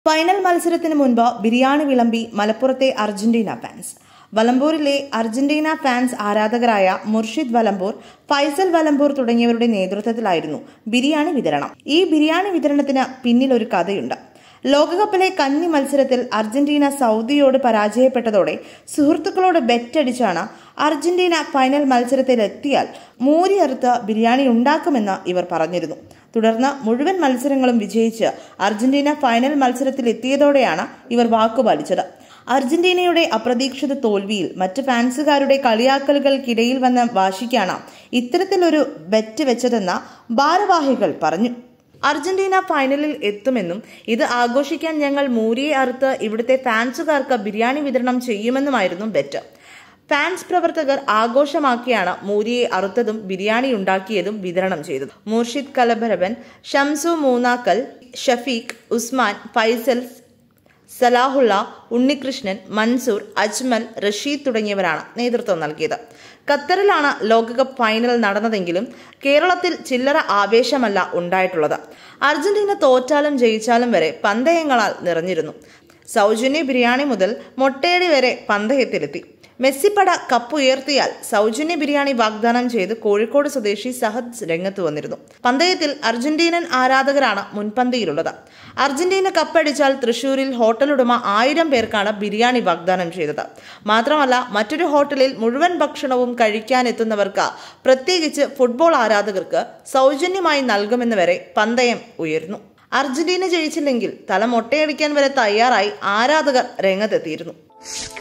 final മത്സരത്തിന് മുൻപ് ബിരിയാണി വിളമ്പി മലപ്പുറത്തെ അർജന്റീന ഫാൻസ് വലമ്പൂരിലെ അർജന്റീന ഫാൻസ് ആരാധകരായ മുർഷിദ് വലമ്പൂർ ഫൈസൽ വലമ്പൂർ തുടങ്ങിയവരുടെ നേതൃത്വത്തിലായിരുന്നു ബിരിയാണി വിതരണം ഈ ബിരിയാണി വിതരണത്തിന് പിന്നിൽ ഒരു കഥയുണ്ട് ലോകകപ്പിലെ കന്നി മത്സരത്തിൽ അർജന്റീന സൗദിയോട് പരാജയപ്പെട്ടതോടെ സുഹൃത്തുക്കളോട് ബെറ്റടിച്ചാണ് അർജന്റീന ഫൈനൽ മത്സരത്തിലെത്തിയാൽ മൂരിയറുത്ത് ബിരിയാണി ഉണ്ടാക്കുമെന്ന് ഇവർ പറഞ്ഞിരുന്നു തുടർന്ന് മുഴുവൻ മത്സരങ്ങളും വിജയിച്ച് അർജന്റീന ഫൈനൽ മത്സരത്തിൽ എത്തിയതോടെയാണ് ഇവർ വാക്കുപാലിച്ചത് അർജന്റീനയുടെ അപ്രതീക്ഷിത തോൽവിയിൽ മറ്റ് ഫാൻസുകാരുടെ കളിയാക്കലുകൾക്കിടയിൽ വന്ന വാശിക്കാണ് ഇത്തരത്തിലൊരു ബെറ്റ് വെച്ചതെന്ന് ഭാരവാഹികൾ പറഞ്ഞു അർജന്റീന ഫൈനലിൽ എത്തുമെന്നും ഇത് ആഘോഷിക്കാൻ ഞങ്ങൾ മൂരിയെ അറുത്ത് ഇവിടുത്തെ ഫാൻസുകാർക്ക് ബിരിയാണി വിതരണം ചെയ്യുമെന്നുമായിരുന്നു ബെറ്റ് ഫാൻസ് പ്രവർത്തകർ ആഘോഷമാക്കിയാണ് മൂരിയെ അറുത്തതും ബിരിയാണി ഉണ്ടാക്കിയതും വിതരണം ചെയ്തത് മൂർഷിദ് കലഭരവൻ ഷംസു മൂന്നാക്കൽ ഷഫീഖ് ഉസ്മാൻ ഫൈസൽ സലാഹുള്ള ഉണ്ണികൃഷ്ണൻ മൻസൂർ അജ്മൽ റഷീദ് തുടങ്ങിയവരാണ് നേതൃത്വം നൽകിയത് ഖത്തറിലാണ് ലോകകപ്പ് ഫൈനൽ നടന്നതെങ്കിലും കേരളത്തിൽ ചില്ലറ ആവേശമല്ല ഉണ്ടായിട്ടുള്ളത് അർജന്റീന തോറ്റാലും ജയിച്ചാലും വരെ പന്തയങ്ങളാൽ നിറഞ്ഞിരുന്നു സൗജന്യ ബിരിയാണി മുതൽ മൊട്ടയടി വരെ പന്തയത്തിലെത്തി മെസ്സിപ്പട കപ്പ് ഉയർത്തിയാൽ സൗജന്യ ബിരിയാണി വാഗ്ദാനം ചെയ്ത് കോഴിക്കോട് സ്വദേശി സഹദ് രംഗത്ത് വന്നിരുന്നു പന്തയത്തിൽ അർജന്റീനൻ ആരാധകരാണ് മുൻപന്തിയിലുള്ളത് അർജന്റീന കപ്പടിച്ചാൽ തൃശൂരിൽ ഹോട്ടലുടമ ആയിരം പേർക്കാണ് ബിരിയാണി വാഗ്ദാനം ചെയ്തത് മാത്രമല്ല മറ്റൊരു ഹോട്ടലിൽ മുഴുവൻ ഭക്ഷണവും കഴിക്കാനെത്തുന്നവർക്ക് പ്രത്യേകിച്ച് ഫുട്ബോൾ ആരാധകർക്ക് സൗജന്യമായി നൽകുമെന്ന് വരെ പന്തയം ഉയർന്നു അർജന്റീന ജയിച്ചില്ലെങ്കിൽ തല മൊട്ടയടിക്കാൻ വരെ തയ്യാറായി ആരാധകർ രംഗത്തെത്തിയിരുന്നു